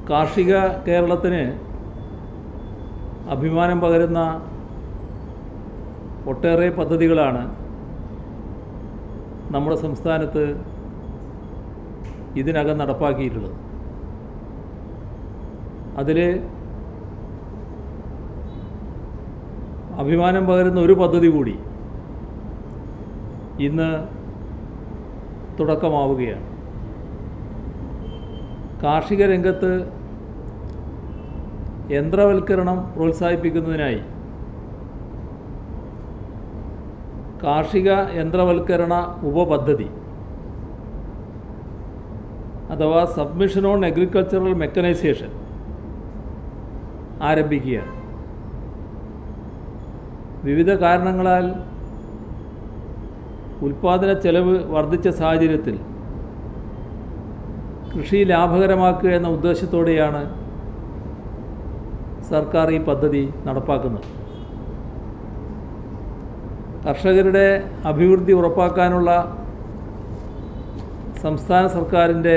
കാർഷിക കേരളത്തിന് അഭിമാനം പകരുന്ന ഒട്ടേറെ പദ്ധതികളാണ് നമ്മുടെ സംസ്ഥാനത്ത് ഇതിനകം നടപ്പാക്കിയിട്ടുള്ളത് അതിൽ അഭിമാനം പകരുന്ന ഒരു പദ്ധതി കൂടി ഇന്ന് തുടക്കമാവുകയാണ് കാർഷിക രംഗത്ത് യന്ത്രവൽക്കരണം പ്രോത്സാഹിപ്പിക്കുന്നതിനായി കാർഷിക യന്ത്രവൽക്കരണ ഉപപദ്ധതി അഥവാ സബ്മിഷൻ ഓൺ അഗ്രികൾച്ചറൽ മെക്കനൈസേഷൻ ആരംഭിക്കുകയാണ് വിവിധ കാരണങ്ങളാൽ ഉൽപാദന ചെലവ് വർദ്ധിച്ച സാഹചര്യത്തിൽ കൃഷി ലാഭകരമാക്കുക എന്ന ഉദ്ദേശത്തോടെയാണ് സർക്കാർ ഈ പദ്ധതി നടപ്പാക്കുന്നത് കർഷകരുടെ അഭിവൃദ്ധി ഉറപ്പാക്കാനുള്ള സംസ്ഥാന സർക്കാരിൻ്റെ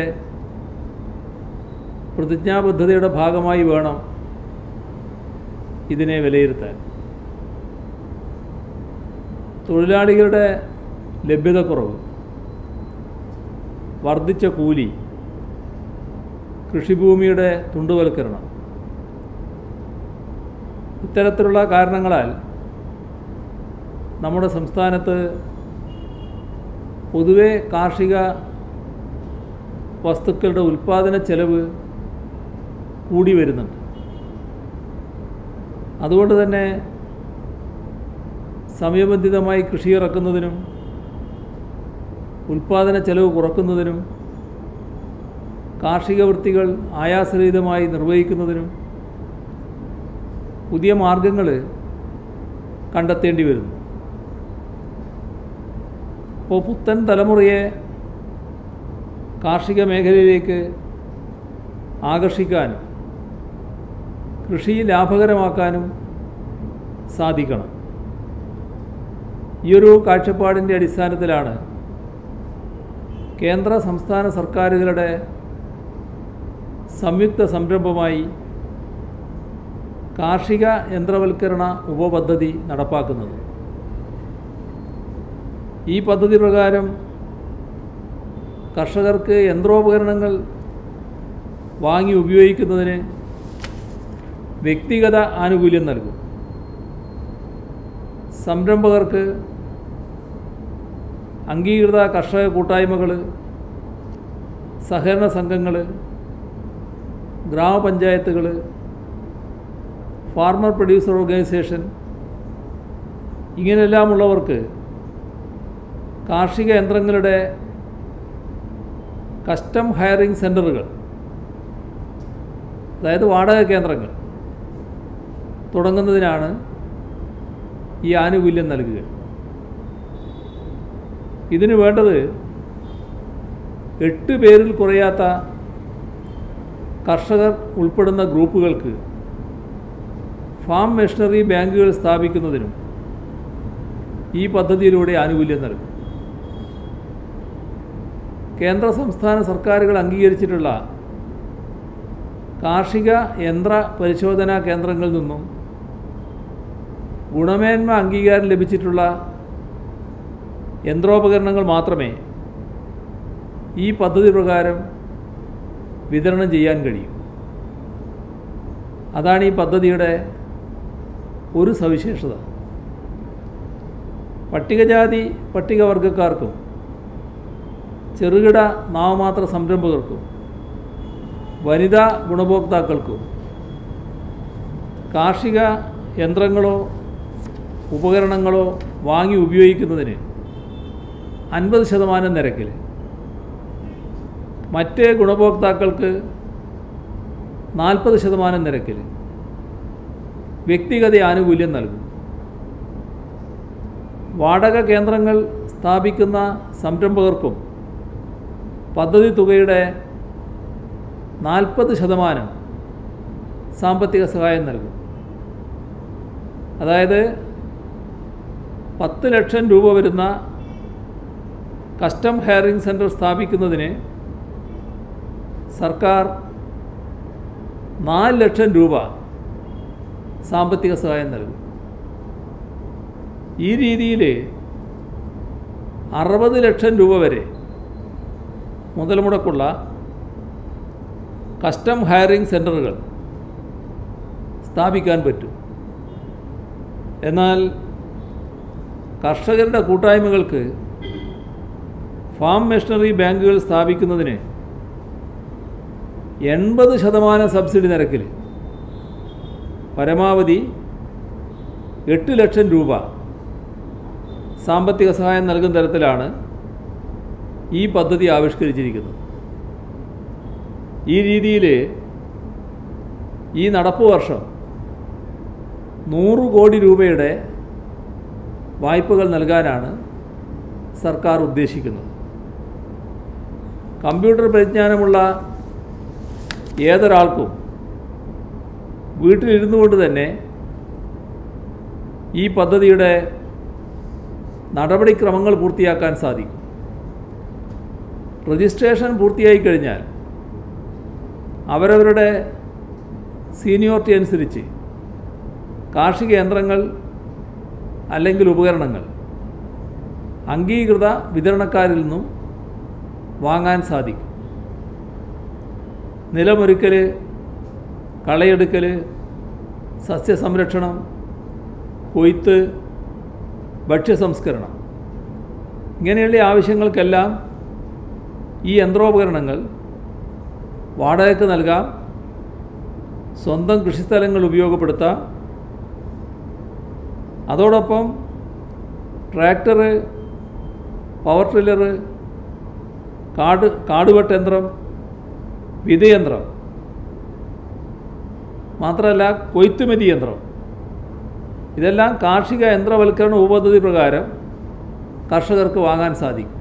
പ്രതിജ്ഞാബദ്ധതയുടെ ഭാഗമായി വേണം ഇതിനെ വിലയിരുത്താൻ തൊഴിലാളികളുടെ ലഭ്യതക്കുറവ് വർദ്ധിച്ച കൂലി കൃഷിഭൂമിയുടെ തുണ്ടുവൽക്കരണം ഇത്തരത്തിലുള്ള കാരണങ്ങളാൽ നമ്മുടെ സംസ്ഥാനത്ത് പൊതുവെ കാർഷിക വസ്തുക്കളുടെ ഉൽപ്പാദന ചെലവ് കൂടി വരുന്നുണ്ട് അതുകൊണ്ട് തന്നെ സമയബന്ധിതമായി കൃഷി ഇറക്കുന്നതിനും ഉൽപ്പാദന ചെലവ് കുറക്കുന്നതിനും കാർഷിക വൃത്തികൾ ആയാസരഹിതമായി നിർവഹിക്കുന്നതിനും പുതിയ മാർഗങ്ങൾ കണ്ടെത്തേണ്ടി വരുന്നു അപ്പോൾ പുത്തൻ തലമുറയെ കാർഷിക മേഖലയിലേക്ക് ആകർഷിക്കാനും കൃഷി ലാഭകരമാക്കാനും സാധിക്കണം ഈയൊരു കാഴ്ചപ്പാടിൻ്റെ അടിസ്ഥാനത്തിലാണ് കേന്ദ്ര സംസ്ഥാന സർക്കാരുകളുടെ സംയുക്ത സംരംഭമായി കാർഷിക യന്ത്രവൽക്കരണ ഉപപദ്ധതി നടപ്പാക്കുന്നത് ഈ പദ്ധതി പ്രകാരം കർഷകർക്ക് യന്ത്രോപകരണങ്ങൾ വാങ്ങി ഉപയോഗിക്കുന്നതിന് വ്യക്തിഗത ആനുകൂല്യം നൽകും സംരംഭകർക്ക് അംഗീകൃത കർഷക കൂട്ടായ്മകൾ സഹകരണ സംഘങ്ങൾ ഗ്രാമപഞ്ചായത്തുകൾ ഫാർമർ പ്രൊഡ്യൂസർ ഓർഗനൈസേഷൻ ഇങ്ങനെയെല്ലാമുള്ളവർക്ക് കാർഷിക യന്ത്രങ്ങളുടെ കസ്റ്റം ഹയറിംഗ് സെൻ്ററുകൾ അതായത് വാടക കേന്ദ്രങ്ങൾ തുടങ്ങുന്നതിനാണ് ഈ ആനുകൂല്യം നൽകുക ഇതിന് വേണ്ടത് എട്ട് പേരിൽ കുറയാത്ത കർഷകർ ഉൾപ്പെടുന്ന ഗ്രൂപ്പുകൾക്ക് ഫാം മെഷീനറി ബാങ്കുകൾ സ്ഥാപിക്കുന്നതിനും ഈ പദ്ധതിയിലൂടെ ആനുകൂല്യം നൽകും കേന്ദ്ര സംസ്ഥാന സർക്കാരുകൾ അംഗീകരിച്ചിട്ടുള്ള കാർഷിക യന്ത്ര പരിശോധനാ കേന്ദ്രങ്ങളിൽ നിന്നും ഗുണമേന്മ അംഗീകാരം ലഭിച്ചിട്ടുള്ള യന്ത്രോപകരണങ്ങൾ മാത്രമേ ഈ പദ്ധതി പ്രകാരം വിതരണം ചെയ്യാൻ കഴിയും അതാണ് ഈ പദ്ധതിയുടെ ഒരു സവിശേഷത പട്ടികജാതി പട്ടികവർഗക്കാർക്കും ചെറുകിട നാമമാത്ര സംരംഭകർക്കും വനിതാ ഗുണഭോക്താക്കൾക്കും കാർഷിക യന്ത്രങ്ങളോ ഉപകരണങ്ങളോ വാങ്ങി ഉപയോഗിക്കുന്നതിന് അൻപത് ശതമാനം നിരക്കിൽ മറ്റ് ഗുണഭോക്താക്കൾക്ക് നാൽപ്പത് ശതമാനം നിരക്കിൽ വ്യക്തിഗത ആനുകൂല്യം നൽകും വാടക കേന്ദ്രങ്ങൾ സ്ഥാപിക്കുന്ന സംരംഭകർക്കും പദ്ധതി തുകയുടെ നാൽപ്പത് ശതമാനം സാമ്പത്തിക സഹായം നൽകും അതായത് പത്ത് ലക്ഷം രൂപ വരുന്ന കസ്റ്റം ഹയറിംഗ് സെൻറ്റർ സ്ഥാപിക്കുന്നതിന് സർക്കാർ നാല് ലക്ഷം രൂപ സാമ്പത്തിക സഹായം നൽകും ഈ രീതിയിൽ അറുപത് ലക്ഷം രൂപ വരെ മുതൽ മുടക്കുള്ള കസ്റ്റം ഹയറിംഗ് സെൻറ്ററുകൾ സ്ഥാപിക്കാൻ പറ്റും എന്നാൽ കർഷകരുടെ കൂട്ടായ്മകൾക്ക് ഫാം മെഷീനറി ബാങ്കുകൾ സ്ഥാപിക്കുന്നതിന് എൺപത് ശതമാനം സബ്സിഡി നിരക്കിൽ പരമാവധി എട്ട് ലക്ഷം രൂപ സാമ്പത്തിക സഹായം നൽകുന്ന തരത്തിലാണ് ഈ പദ്ധതി ആവിഷ്കരിച്ചിരിക്കുന്നത് ഈ രീതിയിൽ ഈ നടപ്പ് വർഷം നൂറ് കോടി രൂപയുടെ വായ്പകൾ നൽകാനാണ് സർക്കാർ ഉദ്ദേശിക്കുന്നത് കമ്പ്യൂട്ടർ പരിജ്ഞാനമുള്ള ഏതൊരാൾക്കും വീട്ടിലിരുന്നു കൊണ്ട് തന്നെ ഈ പദ്ധതിയുടെ നടപടിക്രമങ്ങൾ പൂർത്തിയാക്കാൻ സാധിക്കും രജിസ്ട്രേഷൻ പൂർത്തിയായി കഴിഞ്ഞാൽ അവരവരുടെ സീനിയോറിറ്റി അനുസരിച്ച് കാർഷിക യന്ത്രങ്ങൾ അല്ലെങ്കിൽ ഉപകരണങ്ങൾ അംഗീകൃത വിതരണക്കാരിൽ നിന്നും വാങ്ങാൻ സാധിക്കും നിലമൊരുക്കൽ കളയെടുക്കൽ സസ്യസംരക്ഷണം കൊയ്ത്ത് ഭക്ഷ്യസംസ്കരണം ഇങ്ങനെയുള്ള ആവശ്യങ്ങൾക്കെല്ലാം ഈ യന്ത്രോപകരണങ്ങൾ വാടകയ്ക്ക് നൽകാം സ്വന്തം കൃഷിസ്ഥലങ്ങൾ ഉപയോഗപ്പെടുത്താം അതോടൊപ്പം ട്രാക്ടർ പവർ ട്രില്ലർ കാട് കാടുവെട്ട് യന്ത്രം വിതയന്ത്രം മാത്രമല്ല കൊയ്ത്തുമതി യന്ത്രം ഇതെല്ലാം കാർഷിക യന്ത്രവൽക്കരണ ഉപപദ്ധതി പ്രകാരം കർഷകർക്ക് വാങ്ങാൻ സാധിക്കും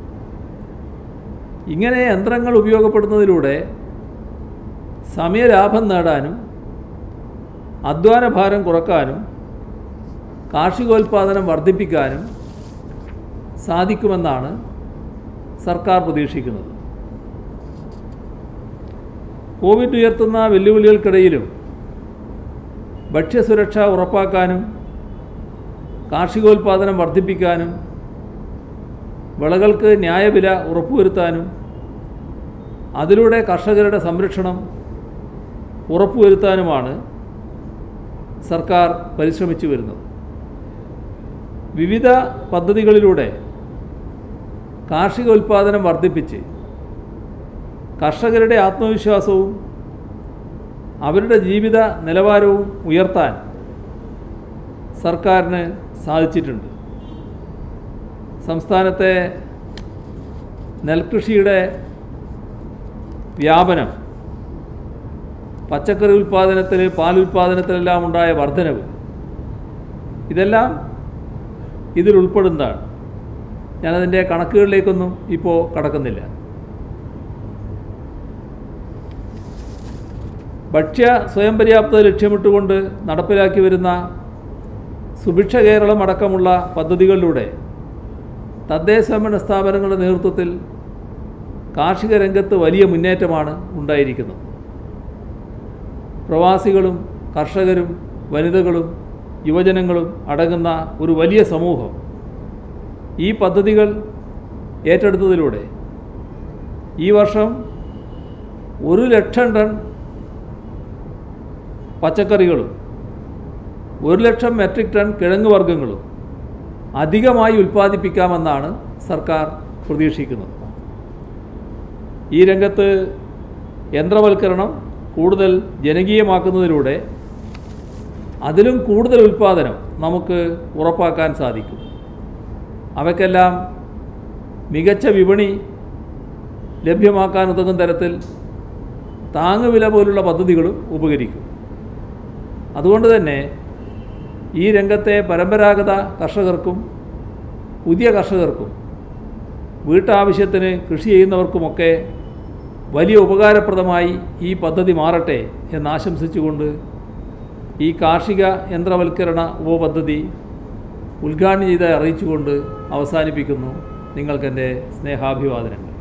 ഇങ്ങനെ യന്ത്രങ്ങൾ ഉപയോഗപ്പെടുന്നതിലൂടെ സമയലാഭം നേടാനും അധ്വാന ഭാരം കുറക്കാനും കാർഷികോൽപാദനം വർദ്ധിപ്പിക്കാനും സാധിക്കുമെന്നാണ് സർക്കാർ പ്രതീക്ഷിക്കുന്നത് കോവിഡ് ഉയർത്തുന്ന വെല്ലുവിളികൾക്കിടയിലും ഭക്ഷ്യസുരക്ഷ ഉറപ്പാക്കാനും കാർഷികോൽപാദനം വർദ്ധിപ്പിക്കാനും വിളകൾക്ക് ന്യായവില ഉറപ്പുവരുത്താനും അതിലൂടെ കർഷകരുടെ സംരക്ഷണം ഉറപ്പുവരുത്താനുമാണ് സർക്കാർ പരിശ്രമിച്ചു വരുന്നത് വിവിധ പദ്ധതികളിലൂടെ കാർഷിക ഉൽപ്പാദനം വർദ്ധിപ്പിച്ച് കർഷകരുടെ ആത്മവിശ്വാസവും അവരുടെ ജീവിത നിലവാരവും ഉയർത്താൻ സർക്കാരിന് സാധിച്ചിട്ടുണ്ട് സംസ്ഥാനത്തെ നെൽകൃഷിയുടെ വ്യാപനം പച്ചക്കറി ഉൽപ്പാദനത്തിൽ പാലുൽപാദനത്തിലെല്ലാം ഉണ്ടായ വർധനവ് ഇതെല്ലാം ഇതിൽ ഉൾപ്പെടുന്നതാണ് ഞാനതിൻ്റെ കണക്കുകളിലേക്കൊന്നും ഇപ്പോൾ കടക്കുന്നില്ല ഭക്ഷ്യ സ്വയം പര്യാപ്തത ലക്ഷ്യമിട്ടുകൊണ്ട് നടപ്പിലാക്കി വരുന്ന സുഭിക്ഷ കേരളം അടക്കമുള്ള പദ്ധതികളിലൂടെ തദ്ദേശഭരണ സ്ഥാപനങ്ങളുടെ നേതൃത്വത്തിൽ കാർഷിക രംഗത്ത് വലിയ മുന്നേറ്റമാണ് ഉണ്ടായിരിക്കുന്നത് പ്രവാസികളും കർഷകരും വനിതകളും യുവജനങ്ങളും അടങ്ങുന്ന ഒരു വലിയ സമൂഹം ഈ പദ്ധതികൾ ഏറ്റെടുത്തതിലൂടെ ഈ വർഷം ഒരു ലക്ഷം ടൺ പച്ചക്കറികളും ഒരു ലക്ഷം മെട്രിക് ടൺ കിഴങ്ങ് വർഗ്ഗങ്ങളും അധികമായി ഉൽപ്പാദിപ്പിക്കാമെന്നാണ് സർക്കാർ പ്രതീക്ഷിക്കുന്നത് ഈ രംഗത്ത് യന്ത്രവൽക്കരണം കൂടുതൽ ജനകീയമാക്കുന്നതിലൂടെ അതിലും കൂടുതൽ ഉൽപ്പാദനം നമുക്ക് ഉറപ്പാക്കാൻ സാധിക്കും അവയ്ക്കെല്ലാം മികച്ച വിപണി ലഭ്യമാക്കാൻ ഉതകുന്ന തരത്തിൽ താങ്ങുവില പോലുള്ള പദ്ധതികളും ഉപകരിക്കും അതുകൊണ്ട് തന്നെ ഈ രംഗത്തെ പരമ്പരാഗത കർഷകർക്കും പുതിയ കർഷകർക്കും വീട്ടാവശ്യത്തിന് കൃഷി ചെയ്യുന്നവർക്കുമൊക്കെ വലിയ ഉപകാരപ്രദമായി ഈ പദ്ധതി മാറട്ടെ എന്നാശംസിച്ചുകൊണ്ട് ഈ കാർഷിക യന്ത്രവൽക്കരണ ഉപപദ്ധതി ഉദ്ഘാടനം ചെയ്ത് അറിയിച്ചുകൊണ്ട് അവസാനിപ്പിക്കുന്നു നിങ്ങൾക്കെൻ്റെ സ്നേഹാഭിവാദനങ്ങൾ